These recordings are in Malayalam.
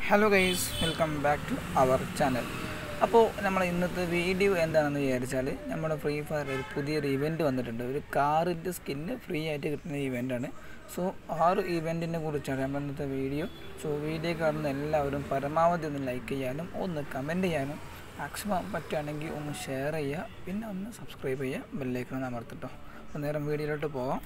hello guys welcome back to our channel അപ്പോൾ നമ്മൾ ഇന്നത്തെ വീഡിയോ എന്താണെന്ന് വിചാരിച്ചാൽ നമ്മുടെ ഫ്രീ ഫയർ ഒരു പുതിയൊരു ഇവൻറ്റ് വന്നിട്ടുണ്ട് ഒരു കാറിൻ്റെ സ്കിന്ന് ഫ്രീ ആയിട്ട് കിട്ടുന്ന ഇവൻ്റാണ് സോ ആ ഒരു ഇവൻറ്റിനെ കുറിച്ചാണ് നമ്മൾ ഇന്നത്തെ വീഡിയോ സോ വീഡിയോ കാണുന്ന എല്ലാവരും പരമാവധി ഒന്ന് ലൈക്ക് ചെയ്യാനും ഒന്ന് കമൻറ്റ് ചെയ്യാനും മാക്സിമം പറ്റുകയാണെങ്കിൽ ഒന്ന് ഷെയർ ചെയ്യുക പിന്നെ ഒന്ന് സബ്സ്ക്രൈബ് ചെയ്യുക ബെല്ലൈക്കണം അമർത്തിട്ടോ അപ്പോൾ നേരം വീഡിയോയിലോട്ട് പോകാം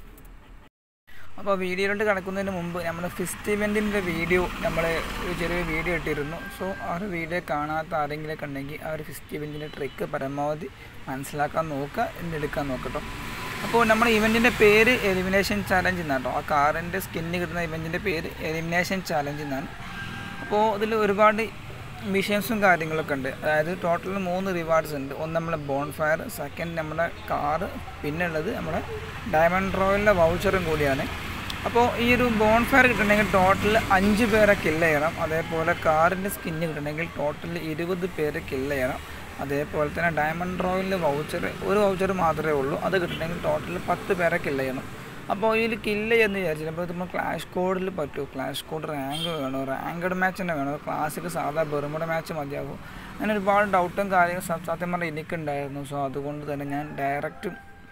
അപ്പോൾ വീഡിയോയിലോട്ട് കിടക്കുന്നതിന് മുമ്പ് നമ്മൾ ഫിസ്റ്റ് ഇവൻറ്റിൻ്റെ വീഡിയോ നമ്മൾ ഒരു ചെറിയ വീഡിയോ ഇട്ടിരുന്നു സോ ആ ഒരു വീഡിയോ കാണാത്ത ആരെങ്കിലൊക്കെ ഉണ്ടെങ്കിൽ ആ ഒരു ഫിസ്റ്റ് ഇവൻറ്റിൻ്റെ ട്രിക്ക് പരമാവധി മനസ്സിലാക്കാൻ നോക്കുക എന്നെടുക്കാൻ നോക്കട്ടോ അപ്പോൾ നമ്മുടെ ഇവൻറ്റിൻ്റെ പേര് എലിമിനേഷൻ ചാലഞ്ച് എന്നാണ് കേട്ടോ ആ കാറിൻ്റെ സ്കിന്ന് കിട്ടുന്ന ഇവൻറ്റിൻ്റെ പേര് എലിമിനേഷൻ ചാലഞ്ച് എന്നാണ് അപ്പോൾ ഇതിൽ ഒരുപാട് മിഷൻസും കാര്യങ്ങളൊക്കെ ഉണ്ട് അതായത് ടോട്ടൽ മൂന്ന് റിവാർഡ്സ് ഉണ്ട് ഒന്ന് നമ്മുടെ ബോൺ ഫയർ സെക്കൻഡ് നമ്മുടെ കാറ് പിന്നെ ഉള്ളത് നമ്മുടെ ഡയമണ്ട് റോയലിൻ്റെ വൗച്ചറും കൂടിയാണ് അപ്പോൾ ഈ ഒരു ബോൺ ഫയർ കിട്ടണമെങ്കിൽ ടോട്ടൽ അഞ്ച് പേരെ കില്ല് ചെയ്യണം അതേപോലെ കാറിൻ്റെ സ്കിന്ന് കിട്ടണമെങ്കിൽ ടോട്ടൽ ഇരുപത് പേരെ കില്ല് ചെയ്യണം അതേപോലെ തന്നെ ഡയമണ്ട് റോയലിൻ്റെ വൗച്ചർ ഒരു വൗച്ചർ മാത്രമേ ഉള്ളൂ അത് കിട്ടണമെങ്കിൽ ടോട്ടൽ പത്ത് പേരെ കില്ല് ചെയ്യണം അപ്പോൾ ഇതിൽ കില്ല് എന്ന് വിചാരിച്ചില്ല അപ്പോൾ നമ്മൾ ക്ലാഷ് കോഡിൽ പറ്റുമോ ക്ലാഷ് കോഡ് റാങ്ക് വേണോ റാങ്കഡ് മാച്ച് തന്നെ വേണോ ക്ലാസിക് സാധാ ബെറുമുട മാച്ച് മതിയാകും അങ്ങനെ ഒരുപാട് ഡൗട്ടും കാര്യങ്ങളും സ- സത്യം പറഞ്ഞാൽ എനിക്കുണ്ടായിരുന്നു സോ അതുകൊണ്ട് തന്നെ ഞാൻ ഡയറക്റ്റ്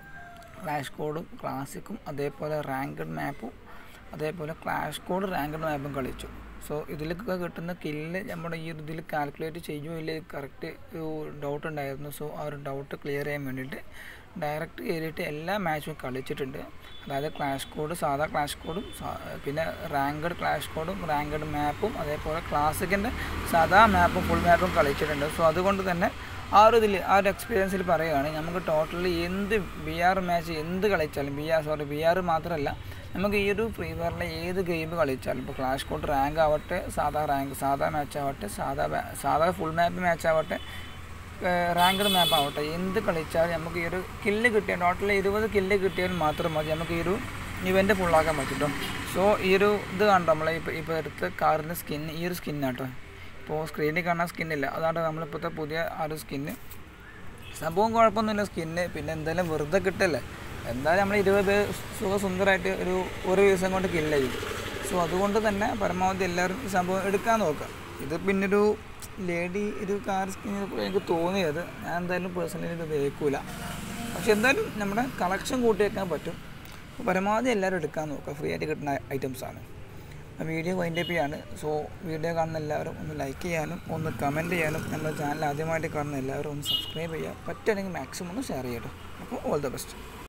ക്ലാഷ് കോഡും ക്ലാസിക്കും അതേപോലെ റാങ്കഡ് മാപ്പും അതേപോലെ ക്ലാഷ് കോഡ് റാങ്കഡ് മാപ്പും കളിച്ചു സോ ഇതിലൊക്കെ കിട്ടുന്ന കില്ല് നമ്മുടെ ഈ ഒരു ഇതിൽ കാൽക്കുലേറ്റ് ചെയ്യുമോ ഇല്ല കറക്റ്റ് ഒരു ഡൗട്ട് ഉണ്ടായിരുന്നു സോ ആ ഒരു ഡൗട്ട് ക്ലിയർ ചെയ്യാൻ വേണ്ടിയിട്ട് ഡയറക്റ്റ് കയറിയിട്ട് എല്ലാ മാച്ചും കളിച്ചിട്ടുണ്ട് അതായത് ക്ലാഷ് കോഡ് സാധാ ക്ലാഷ് കോഡും സാ- പിന്നെ റാങ്കഡ് ക്ലാഷ് കോഡും റാങ്കഡ് മാപ്പും അതേപോലെ ക്ലാസിക്കിൻ്റെ സാധാ മാപ്പും ഫുൾ മാപ്പും കളിച്ചിട്ടുണ്ട് സോ അതുകൊണ്ട് തന്നെ ആ ഒരു ഇതിൽ ആ ഒരു എക്സ്പീരിയൻസിൽ പറയുകയാണെങ്കിൽ നമുക്ക് ടോട്ടലി എന്ത് ബി ആർ മാച്ച് എന്ത് കളിച്ചാലും B R sorry B R മാത്രമല്ല നമുക്ക് ഈ ഒരു ഫ്രീ ഫയറിലെ ഏത് ഗെയിം കളിച്ചാലും ഇപ്പോൾ ക്ലാഷ് കോഡ് റാങ്ക് ആവട്ടെ സാധാ റാങ്ക് സാധാ മാച്ച് ആവട്ടെ സാധാ ബാ- സാധാ ഫുൾ മാപ്പ് മാച്ച് ആവട്ടെ റാങ്കഡ് മാപ്പ് ആവട്ടെ എന്ത് കളിച്ചാലും നമുക്ക് ഈ ഒരു കില്ല് കിട്ടിയ ടോട്ടൽ ഇരുപത് കില്ല് കിട്ടിയാൽ മാത്രം മതി നമുക്ക് ഈ ഒരു ഇവൻറ്റ് ഫുള്ളാക്കാൻ പറ്റും സോ ഈ ഒരു ഇത് കണ്ടോ നമ്മളെ ഇപ്പോൾ ഇപ്പോൾ എടുത്ത കാറിൻ്റെ സ്കിൻ ഈ ഒരു സ്കിന്നാട്ടോ ഇപ്പോൾ സ്ക്രീനിൽ കാണാൻ സ്കിന്നില്ല അതാണ് നമ്മളിപ്പോഴത്തെ പുതിയ ആ ഒരു സ്കിന്ന് സംഭവം കുഴപ്പമൊന്നുമില്ല സ്കിന്ന് പിന്നെ എന്തായാലും വെറുതെ കിട്ടല്ലേ എന്തായാലും നമ്മൾ ഇരുപത് പേര് സുഖസുന്ദരമായിട്ട് ഒരു ഒരു ദിവസം കൊണ്ട് കില്ല ചെയ്യും സോ അതുകൊണ്ട് തന്നെ പരമാവധി എല്ലാവരും ഈ സംഭവം എടുക്കാൻ നോക്കുക ഇത് പിന്നൊരു ലേഡി ഒരു കാർ സ്കിൻ എനിക്ക് തോന്നിയത് ഞാൻ എന്തായാലും പേഴ്സണലി ഇത് ഉപയോഗിക്കൂല പക്ഷെ എന്തായാലും നമ്മുടെ കളക്ഷൻ കൂട്ടി വെക്കാൻ പറ്റും അപ്പോൾ പരമാവധി എല്ലാവരും എടുക്കാൻ നോക്കുക ഫ്രീ ആയിട്ട് കിട്ടുന്ന ഐറ്റംസ് ആണ് വീഡിയോ വൈൻഡപ്പ് ചെയ്യാണ് സോ വീഡിയോ കാണുന്ന എല്ലാവരും ഒന്ന് ലൈക്ക് ചെയ്യാനും ഒന്ന് കമൻറ്റ് ചെയ്യാനും നമ്മുടെ ചാനൽ ആദ്യമായിട്ട് കാണുന്ന എല്ലാവരും ഒന്ന് സബ്സ്ക്രൈബ് ചെയ്യുക പറ്റുകയാണെങ്കിൽ മാക്സിമം ഒന്ന് ഷെയർ ചെയ്യട്ടോ അപ്പോൾ ഓൾ ദ ബെസ്റ്റ്